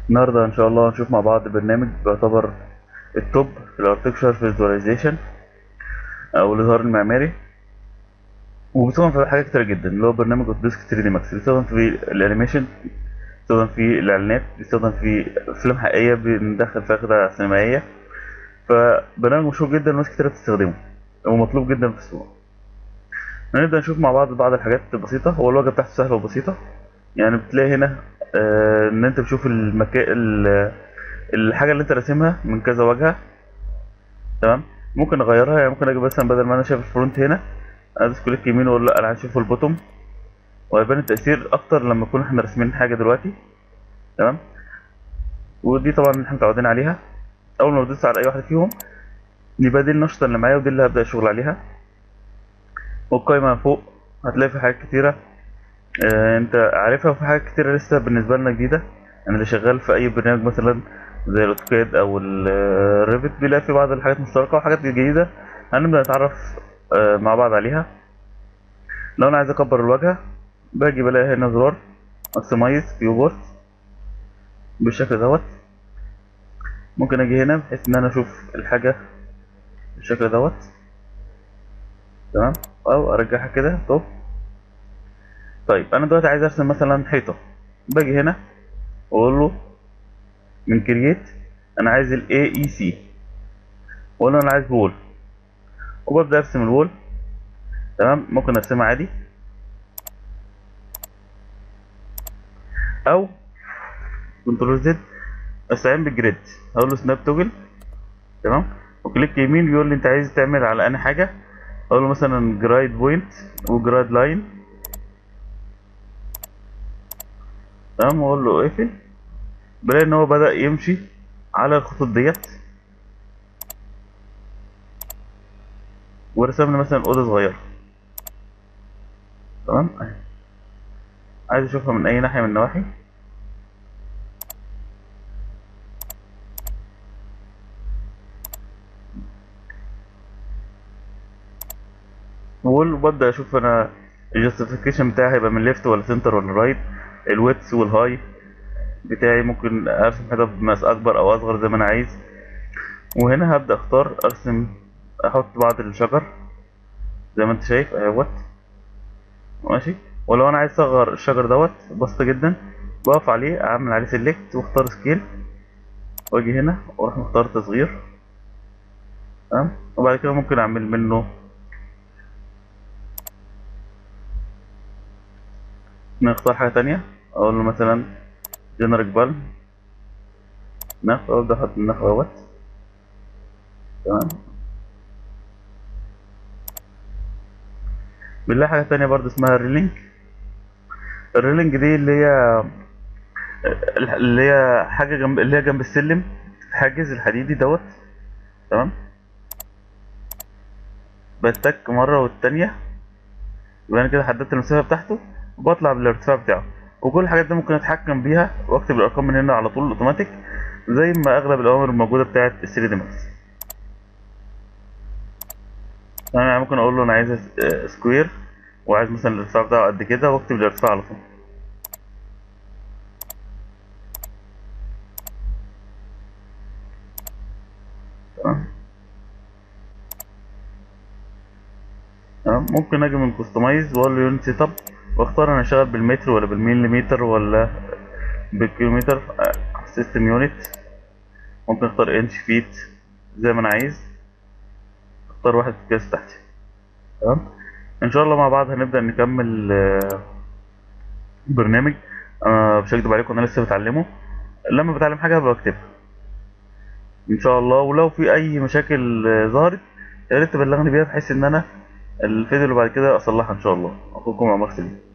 النهاردة إن شاء الله هنشوف مع بعض برنامج بيعتبر التوب في الارتكشر فيزواليزيشن أو الإظهار المعماري وبيستخدم في حاجات كتيرة جدا اللي هو برنامج اوتوديسك 3 دي ماكس بيستخدم في الانيميشن بيستخدم في الإعلانات بيستخدم في أفلام حقيقية بندخل فيها خدع سينمائية فبرنامج مشهور جدا وناس كتيرة بتستخدمه ومطلوب جدا في السوق هنبدأ نشوف مع بعض بعض الحاجات البسيطة هو الواجهة بتاعته سهلة وبسيطة يعني بتلاقي هنا آه، ان انت بتشوف المكان الحاجة اللي انت راسمها من كذا واجهة تمام ممكن اغيرها يعني ممكن اجي مثلا بدل ما انا شايف الفرونت هنا ادوس كليك يمين واقول لا انا عايز اشوف البوتوم وهيبان التأثير اكتر لما نكون احنا راسمين حاجة دلوقتي تمام ودي طبعا احنا متعودين عليها اول ما بدوس على اي واحدة فيهم يبقى دي النشطة اللي معايا ودي اللي هبدأ الشغل عليها والقايمة فوق هتلاقي في حاجات كتيرة آه، انت عارفها وفي حاجات كتيرة لسه بالنسبة لنا جديدة انا اللي شغال في اي برنامج مثلا زي الاوتوكاد او الريفت بيلاقي في بعض الحاجات مشتركة وحاجات جديدة هنبدأ نتعرف آه، مع بعض عليها لو انا عايز اكبر الواجهة باجي بلاقي هنا زرار ماكسمايز فيو بورت بالشكل دوت ممكن اجي هنا بحيث ان انا اشوف الحاجة بالشكل دوت تمام او ارجعها كده طب طيب انا دلوقتي عايز ارسم مثلا حيطه باجي هنا واقول له من كرييت انا عايز الاي اي سي واقول له انا عايز وول وببدا ارسم الوول تمام ممكن ارسمها عادي او كنترول زد استعين بالجريد هقول له سناب توجل تمام وكليك يمين بيقول لي انت عايز تعمل على انهي حاجه اقول له مثلا جرايد بوينت وجرايد لاين تمام واقول له اقفل بلاقي ان هو بدأ يمشي على الخطوط ديت ورسم لي مثلا اوضه صغيره تمام اهي عايز اشوفها من اي ناحيه من النواحي وببدأ اشوف انا الجاستيفيكيشن بتاعي هيبقى من ليفت ولا سنتر ولا رايت الويتس والهاي بتاعي ممكن ارسم حته بمقاس اكبر او اصغر زي ما انا عايز وهنا هبدأ اختار ارسم احط بعض الشجر زي ما انت شايف اهوت ماشي ولو انا عايز اصغر الشجر دوت بسيطة جدا بقف عليه اعمل عليه سيلكت واختار سكيل واجي هنا واروح مختار تصغير تمام وبعد كده ممكن اعمل منه نختار حاجة تانية اقول له مثلا جنريك بالم نخ ابدا احط النخ اهوت تمام بنلاقي حاجة تانية برضه اسمها الريلينج الريلينج دي اللي هي اللي هي حاجة جنب اللي هي جنب السلم الحاجز الحديدي دوت تمام بتك مرة والتانية يبقى انا كده حددت المسافة بتاعته وبطلع بالارتفاع بتاعه وكل الحاجات دي ممكن اتحكم بيها واكتب الارقام من هنا على طول اوتوماتيك زي ما اغلب الاوامر الموجوده بتاعه ال 3 دي ماكس انا ممكن اقول له انا عايز سكوير وعايز مثلا الارتفاع بتاعه قد كده واكتب الارتفاع على طول تمام تمام ممكن اجي من كستمايز واقول له يونت سيت اب واختار انا شغال بالمتر ولا بالمليمتر ولا بالكيلومتر سيستم يونت ممكن اختار انش فيت زي ما انا عايز اختار واحد قياس تحتي تمام ان شاء الله مع بعض هنبدا نكمل آه، برنامج انا مش هكدب عليكم انا لسه بتعلمه لما بتعلم حاجه بكتبها ان شاء الله ولو في اي مشاكل آه، ظهرت يا ريت تبلغني بيها بحيث ان انا الفيديو اللي بعد كده اصلحها ان شاء الله اخوكم عمر سليم